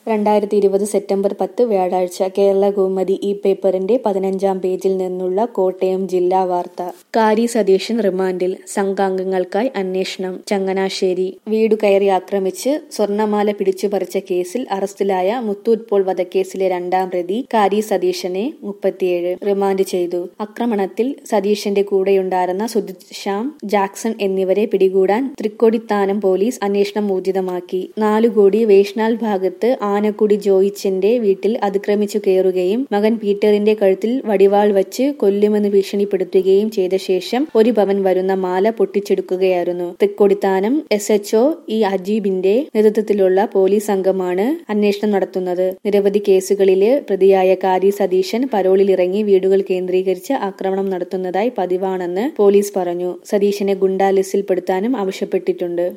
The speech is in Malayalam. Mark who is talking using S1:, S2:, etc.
S1: രണ്ടായിരത്തി ഇരുപത് സെപ്റ്റംബർ പത്ത് വ്യാഴാഴ്ച കേരള കൗമുദി ഈ പേപ്പറിന്റെ പതിനഞ്ചാം പേജിൽ നിന്നുള്ള കോട്ടയം ജില്ലാ വാർത്ത കാരി സതീശൻ റിമാൻഡിൽ സംഘാംഗങ്ങൾക്കായി അന്വേഷണം ചങ്ങനാശ്ശേരി വീടു കയറി ആക്രമിച്ച് സ്വർണമാല പിടിച്ചുപറിച്ച കേസിൽ അറസ്റ്റിലായ മുത്തൂറ്റ് പോൾ വധക്കേസിലെ രണ്ടാം പ്രതി കാരി സതീശനെ മുപ്പത്തിയേഴ് റിമാൻഡ് ചെയ്തു ആക്രമണത്തിൽ സതീശന്റെ കൂടെയുണ്ടായിരുന്ന സുജിത് ശ്യാം ജാക്സൺ എന്നിവരെ പിടികൂടാൻ തൃക്കൊടിത്താനം പോലീസ് അന്വേഷണം ഊർജിതമാക്കി നാലുകോടി വേഷ്നാൽ ഭാഗത്ത് ആനക്കുടി ജോയിച്ചന്റെ വീട്ടിൽ അതിക്രമിച്ചു കയറുകയും മകൻ പീറ്ററിന്റെ കഴുത്തിൽ വടിവാൾ വച്ച് കൊല്ലുമെന്ന് ഭീഷണിപ്പെടുത്തുകയും ചെയ്ത ശേഷം ഒരു പവൻ വരുന്ന മാല പൊട്ടിച്ചെടുക്കുകയായിരുന്നു തൃക്കൊടിത്താനം എസ് എച്ച്ഒ ഇ അജീബിന്റെ നേതൃത്വത്തിലുള്ള പോലീസ് സംഘമാണ് അന്വേഷണം നടത്തുന്നത് നിരവധി കേസുകളിലെ പ്രതിയായ കാരി സതീശൻ പരോളിലിറങ്ങി വീടുകൾ കേന്ദ്രീകരിച്ച് ആക്രമണം നടത്തുന്നതായി പതിവാണെന്ന് പോലീസ് പറഞ്ഞു സതീശനെ ഗുണ്ടാ ലിസ്റ്റിൽപ്പെടുത്താനും ആവശ്യപ്പെട്ടിട്ടുണ്ട്